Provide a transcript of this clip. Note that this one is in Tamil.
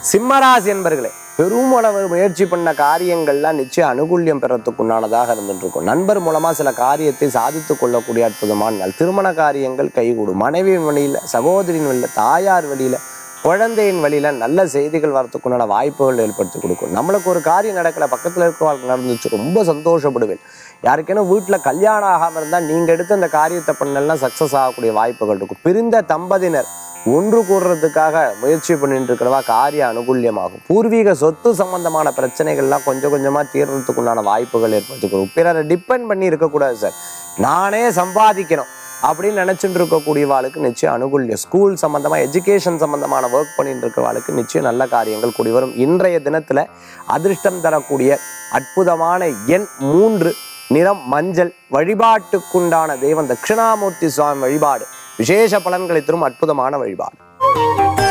சிம்மராசி என்பர்களே பெருமளவு முயற்சி பண்ண காரியங்கள்லாம் நிச்சயம் அனுகூல்யம் பெறத்துக்கு உண்டானதாக இருந்துட்டு இருக்கும் நண்பர் மூலமா சில காரியத்தை சாதித்துக் கொள்ளக்கூடிய அற்புதமான நாள் திருமண காரியங்கள் கைகூடும் மனைவியின் வழியில சகோதரியின் வழியில தாயார் வழியில குழந்தையின் வழியில நல்ல செய்திகள் வரத்துக்குண்டான வாய்ப்புகள் ஏற்படுத்தி கொடுக்கும் நம்மளுக்கு ஒரு காரியம் நடக்கல பக்கத்துல இருக்கிறவங்களுக்கு நடந்துச்சு ரொம்ப சந்தோஷப்படுவேன் யாருக்கேனும் வீட்டுல கல்யாணம் ஆகாம இருந்தா நீங்க எடுத்து அந்த காரியத்தை பண்ணலாம் சக்சஸ் ஆகக்கூடிய வாய்ப்புகள் இருக்கும் பிரிந்த தம்பதியினர் ஒன்று கூடுறதுக்காக முயற்சி பண்ணிட்டு இருக்கிறவா காரிய அனுகூல்யமாகும் பூர்வீக சொத்து சம்பந்தமான பிரச்சனைகள்லாம் கொஞ்சம் கொஞ்சமா தீர்றதுக்கு உண்டான வாய்ப்புகள் ஏற்படுத்தி கொடுக்கும் பிறரை டிபெண்ட் பண்ணி இருக்கக்கூடாது சார் நானே சம்பாதிக்கணும் அப்படின்னு நினைச்சுட்டு இருக்கக்கூடியவாளுக்கு நிச்சயம் அனுகூல்யம் ஸ்கூல் சம்பந்தமா எஜுகேஷன் சம்பந்தமான ஒர்க் பண்ணிட்டு இருக்கிறவாளுக்கு நிச்சயம் நல்ல காரியங்கள் கூடி வரும் இன்றைய தினத்துல அதிர்ஷ்டம் தரக்கூடிய அற்புதமான எண் மூன்று நிறம் மஞ்சள் வழிபாட்டுக்குண்டான தெய்வம் தட்சிணாமூர்த்தி சுவாமி வழிபாடு விசேஷ பலன்களை தரும் அற்புதமான வழிபாடு